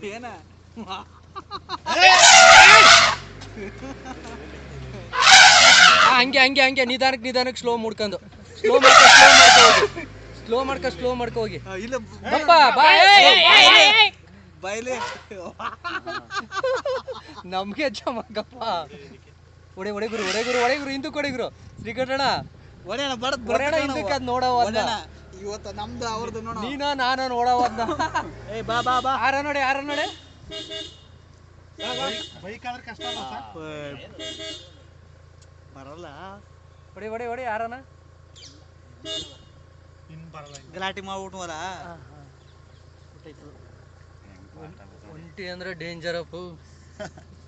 ಏನ ಆ, ಹಂಗೆ ಹಂಗೆ ಹಂಗೆ ನಿಧಾನಕ್ಕೆ ನಿಧಾನಕ್ಕೆ ಸ್ಲೋ ಮುಡ್ಕೊಂಡು ಸ್ಲೋ ಮಾಡ್ಕೊ ಸ್ಲೋ ಮಾಡ್ಕೊ ಹೋಗಿ ಸ್ಲೋ ಮಾಡ್ಕೊ ಸ್ಲೋ ಮಾಡ್ಕೊ ಹೋಗಿ ಆ, ಇಲ್ಲ ಬಪ್ಪ ಬಾ ಏಯ್, ಏಯ್, ಏಯ್, ಏಯ್, ಏಯ್. ಬೈಲೆ ನಮ್ಗೆ ಚಮಕಪ್ಪ ಒಡೆ ಒಡೆ ಗುರು ಒಡೆ ಗುರು ಒಡೆ ಗುರು ಹಿಂದಕ್ಕೆ ಒಡೆ ಗುರು ಶ್ರೀಕಂಠಣ್ಣ ಒಡೆಯಣ ಬಡದ್ ಬರೋಣ ಹಿಂದಕ್ಕೆ ಅದ್ ನೋಡವ ಅದ್ನ. ಇವತ್ತು ನಮ್ದು ಅವ್ರದ್ದು ನೋಡ ನೀನ ನಾನು ನೋಡವ ಅದ್ನ. ಏ ಬಾ ಬಾ ಬಾ ಯಾರ ನೋಡಿ ಯಾರ ನೋಡಿ ಬೈಕ್ ಆದ್ರೆ ಕಷ್ಟ ಅಲ್ಲ ಸರ್ ಬರಲ್ಲ ಒಡೆ ಒಡೆ ಒಡೆ ಯಾರನ ಇನ್ ಬರಲ್ಲ ಇನ್ನು. ಗಲಾಟೆ ಮಾಡ್ಬಿಟ್ವಲ್ಲ ಒಂಟಿ ಅಂದ್ರೆ ಡೇಂಜರ್ ಅಪ್ಪು